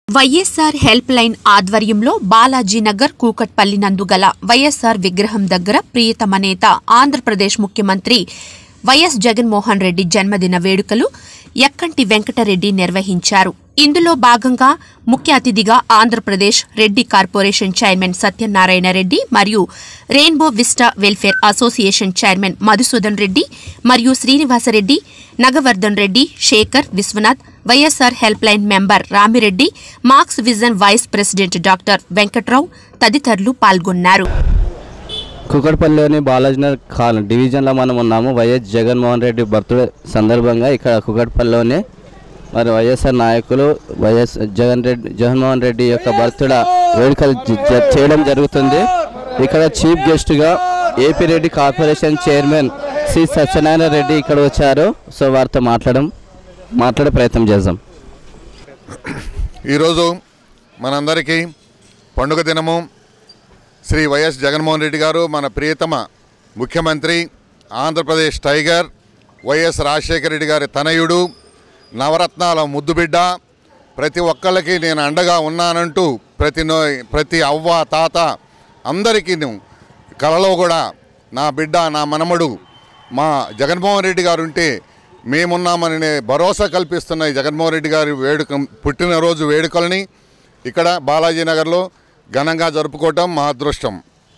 YSR help line ఆధ్వర్యంలో బాలాజీనగర్ కూకట్పల్లి నందు గల వైఎస్సార్ విగ్రహం దగ్గర ప్రియతమ నేత ఆంధ్రప్రదేశ్ ముఖ్యమంత్రి వైఎస్ జగన్మోహన్ రెడ్డి జన్మదిన వేడుకలు ఎక్కంటి వెంకటరెడ్డి నిర్వహించారు ఇందులో భాగంగా ముఖ్య అతిథిగా ఆంధ్రప్రదేశ్ రెడ్డి కార్పొరేషన్ చైర్మన్ సత్యనారాయణ రెడ్డి మరియు rainbow vista welfare association chairman Madhusudan Reddy మరియు Srinivasa Reddy Nagavardhan Reddy Shekar Viswanath YSR help line member Ramireddy marks vision vice president doctor Venkat Rao తదితరులు పాల్గొన్నారు కుకట్పల్లిలోని బాలాజీనగర్ కాల్ డివిజన్లో మనం ఉన్నాము వైఎస్ జగన్మోహన్ రెడ్డి బర్త్డే సందర్భంగా ఇక్కడ కుకట్పల్లిలోనే మరి వైఎస్ఆర్ నాయకులు వైఎస్ జగన్ రెడ్డి జగన్మోహన్ రెడ్డి యొక్క బర్త్డే వేడుకలు జ- జ- చేయడం జరుగుతుంది ఇక్కడ చీఫ్ గెస్ట్గా AP Reddy corporation chairman Shri Satyanarayana Reddy ఇక్కడ వచ్చారు సో వారితో మాట్లాడడం మాట్లాడే ప్రయత్నం చేద్దాం ఈరోజు మనందరికీ పండుగ దినము శ్రీ వైఎస్ జగన్మోహన్ రెడ్డి గారు మన ప్రియతమ ముఖ్యమంత్రి ఆంధ్రప్రదేశ్ టైగర్ వైఎస్ రాజశేఖర రెడ్డి గారి తనయుడు నవరత్నాల ముద్దుబిడ్డ ప్రతి ఒక్కళ్ళకి నేను అండగా ఉన్నానంటూ ప్రతి నో ప్రతి అవ్వ తాత అందరికీ కలలో కూడా నా బిడ్డ నా మనమడు మా జగన్మోహన్ రెడ్డి గారు ఉంటే మేమున్నామని భరోసా కల్పిస్తున్న ఈ జగన్మోహన్ రెడ్డి గారి వేడుక పుట్టినరోజు వేడుకల్ని ఇక్కడ బాలాజీ నగర్లో ఘనంగా జరుపుకోవటం మా అదృష్టం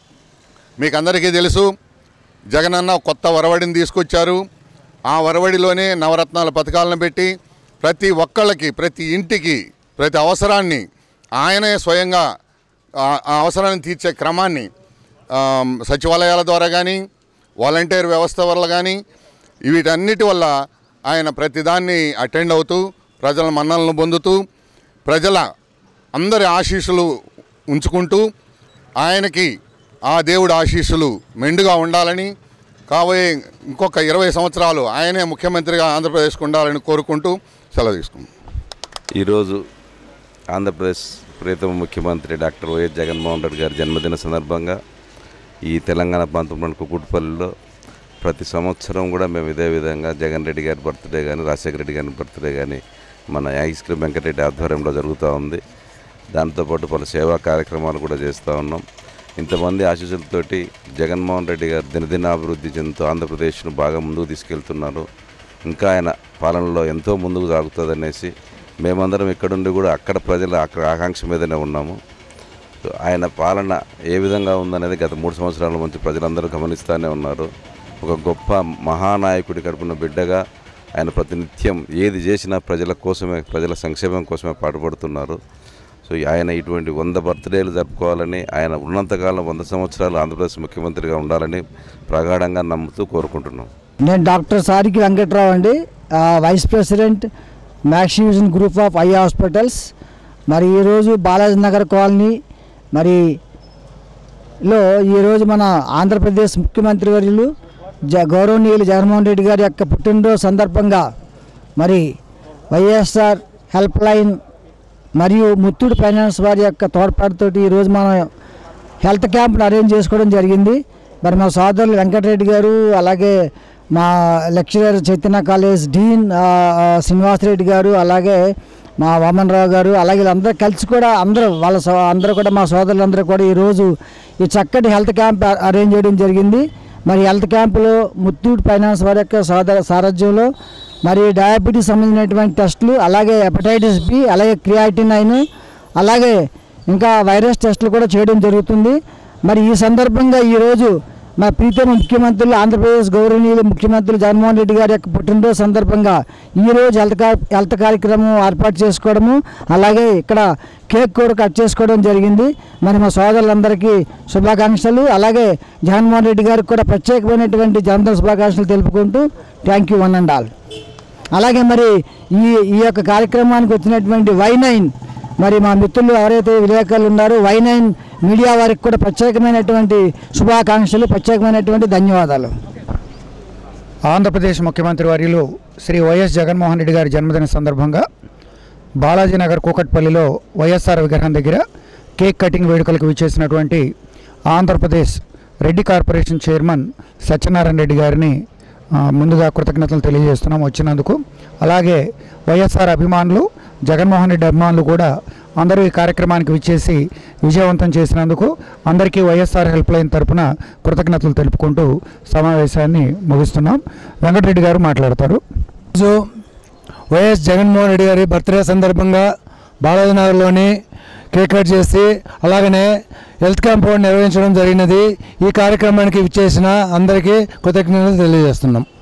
మీకు అందరికీ తెలుసు జగనన్న కొత్త వరవడిని తీసుకొచ్చారు ఆ వరవడిలోనే నవరత్నాల పథకాలను పెట్టి ప్రతి ఒక్కళ్ళకి ప్రతి ఇంటికి ప్రతి అవసరాన్ని ఆయనే స్వయంగా ఆ ఆ అవసరాన్ని తీర్చే క్రమాన్ని ఆ, సచివాలయాల ద్వారా కానీ వాలంటీర్ వ్యవస్థ వల్ల కానీ వీటన్నిటి వల్ల ఆయన ప్రతిదాన్ని అటెండ్ అవుతూ ప్రజల మన్నలను పొందుతూ ప్రజల అందరి ఆశీస్సులు ఉంచుకుంటూ ఆయనకి ఆ దేవుడి ఆశీస్సులు మెండుగా ఉండాలని కాబోయే ఇంకొక ఇరవై సంవత్సరాలు ఆయనే ముఖ్యమంత్రిగా ఆంధ్రప్రదేశ్కు ఉండాలని కోరుకుంటూ సెలవు తీసుకుంటాం ఈరోజు ఆంధ్రప్రదేశ్ ప్రియతమ ముఖ్యమంత్రి డాక్టర్ వైఎస్ జగన్మోహన్ రెడ్డి గారి జన్మదిన సందర్భంగా ఈ తెలంగాణ ప్రాంతంలోని కుకుట్పల్లిలో ప్రతి సంవత్సరం కూడా మేము ఇదే విధంగా జగన్ రెడ్డి గారి బర్త్డే కానీ రాజశేఖర రెడ్డి గారి బర్త్డే కానీ మన ఐస్క్రీమ్ వెంకటరెడ్డి ఆధ్వర్యంలో జరుగుతూ ఉంది దాంతోపాటు పలు సేవా కార్యక్రమాలు కూడా చేస్తూ ఉన్నాం ఇంతమంది ఆశీస్సులతోటి జగన్మోహన్ రెడ్డి గారు దినదినాభివృద్ధి చెందుతూ ఆంధ్రప్రదేశ్ను బాగా ముందుకు తీసుకెళ్తున్నారు ఇంకా ఆయన పాలనలో ఎంతో ముందుకు సాగుతుందనేసి మేమందరం ఇక్కడుండి కూడా అక్కడ ప్రజల అక్కడ ఆకాంక్ష మీదనే ఉన్నాము సో ఆయన పాలన ఏ విధంగా ఉందనేది గత మూడు సంవత్సరాల నుంచి ప్రజలందరూ గమనిస్తూనే ఉన్నారు ఒక గొప్ప మహానాయకుడి కడుపున బిడ్డగా ఆయన ప్రతినిత్యం ఏది చేసినా ప్రజల కోసమే ప్రజల సంక్షేమం కోసమే పాటుపడుతున్నారు సో ఆయన ఇటువంటి వంద బర్త్డేలు జరుపుకోవాలని ఆయన ఉన్నంతకాలం వంద సంవత్సరాలు ఆంధ్రప్రదేశ్ ముఖ్యమంత్రిగా ఉండాలని ప్రగాఢంగా నమ్ముతూ కోరుకుంటున్నాం నేను డాక్టర్ సారికి వెంకట్రావు అండి ఆ, vice president Maxivision group of eye hospitals మరి ఈరోజు బాలాజీ నగర్ కాలనీ మరి లో ఈరోజు మన ఆంధ్రప్రదేశ్ ముఖ్యమంత్రి వర్యులు జ గౌరవనీయులు జగన్మోహన్ రెడ్డి గారి యొక్క పుట్టినరోజు సందర్భంగా మరి వైఎస్ఆర్ హెల్ప్ లైన్ మరియు ముత్తూడు ఫైనాన్స్ వారి యొక్క తోడ్పాటుతోటి ఈరోజు మనం హెల్త్ క్యాంప్ను అరేంజ్ చేసుకోవడం జరిగింది మరి మా సోదరులు వెంకటరెడ్డి గారు అలాగే మా లెక్చరర్ చైతన్య కాలేజ్ డీన్ ఆ, ఆ, శ్రీనివాసరెడ్డి గారు అలాగే మా వామన్ రావు గారు అలాగే వీళ్ళందరూ కలిసి కూడా అందరూ వాళ్ళ సో అందరూ కూడా మా సోదరులందరూ కూడా ఈరోజు ఈ చక్కటి హెల్త్ క్యాంప్ అ- అరేంజ్ చేయడం జరిగింది మరి హెల్త్ క్యాంపులో ముత్తూట్ ఫైనాన్స్ వారి యొక్క సోదర సారథ్యంలో మరి డయాబెటీస్ సంబంధించినటువంటి టెస్టులు అలాగే హెపటైటిస్ బి అలాగే క్రియాటిన్ అయిన్ అలాగే ఇంకా వైరస్ టెస్టులు కూడా చేయడం జరుగుతుంది మరి ఈ సందర్భంగా ఈరోజు మా ప్రీతమ ముఖ్యమంత్రులు ఆంధ్రప్రదేశ్ గౌరవనీయులు ముఖ్యమంత్రి జగన్మోహన్ రెడ్డి గారి యొక్క పుట్టినరోజు సందర్భంగా ఈరోజు హెల్త్ కా హెల్త్ కార్యక్రమం ఏర్పాటు చేసుకోవడము అలాగే ఇక్కడ కేక్ కూడా కట్ చేసుకోవడం జరిగింది మరి మా సోదరులందరికీ శుభాకాంక్షలు అలాగే జగన్మోహన్ రెడ్డి గారికి కూడా ప్రత్యేకమైనటువంటి జన్మదిన శుభాకాంక్షలు తెలుపుకుంటూ thank you one and all అలాగే మరి ఈ ఈ యొక్క కార్యక్రమానికి వచ్చినటువంటి వై నైన్ మరి మా మిత్రులు ఎవరైతే విలేకరులు ఉన్నారో వై నైన్ మీడియా వారికి కూడా ప్రత్యేకమైనటువంటి శుభాకాంక్షలు ప్రత్యేకమైనటువంటి ధన్యవాదాలు ఆంధ్రప్రదేశ్ ముఖ్యమంత్రి వర్యులు శ్రీ వైఎస్ జగన్మోహన్ రెడ్డి గారి జన్మదిన సందర్భంగా బాలాజీనగర్ కూకట్పల్లిలో వైఎస్ఆర్ విగ్రహం దగ్గర కేక్ కటింగ్ వేడుకలకు విచ్చేసినటువంటి ఆంధ్రప్రదేశ్ రెడ్డి కార్పొరేషన్ చైర్మన్ సత్యనారాయణ రెడ్డి గారిని ఆ, ముందుగా కృతజ్ఞతలు తెలియజేస్తున్నాం వచ్చినందుకు అలాగే వైఎస్ఆర్ అభిమానులు జగన్మోహన్ రెడ్డి అభిమానులు కూడా అందరూ ఈ కార్యక్రమానికి విచ్చేసి విజయవంతం చేసినందుకు అందరికీ వైఎస్ఆర్ హెల్ప్ లైన్ తరపున కృతజ్ఞతలు తెలుపుకుంటూ సమావేశాన్ని ముగిస్తున్నాం వెంకటరెడ్డి గారు మాట్లాడతారు ఈరోజు వైఎస్ జగన్మోహన్ రెడ్డి గారి బర్త్డే సందర్భంగా బాలాజీనగర్లోని కేక్ కట్ చేసి అలాగనే హెల్త్ క్యాంప్ నిర్వహించడం జరిగినది ఈ కార్యక్రమానికి విచ్చేసిన అందరికీ కృతజ్ఞతలు తెలియజేస్తున్నాం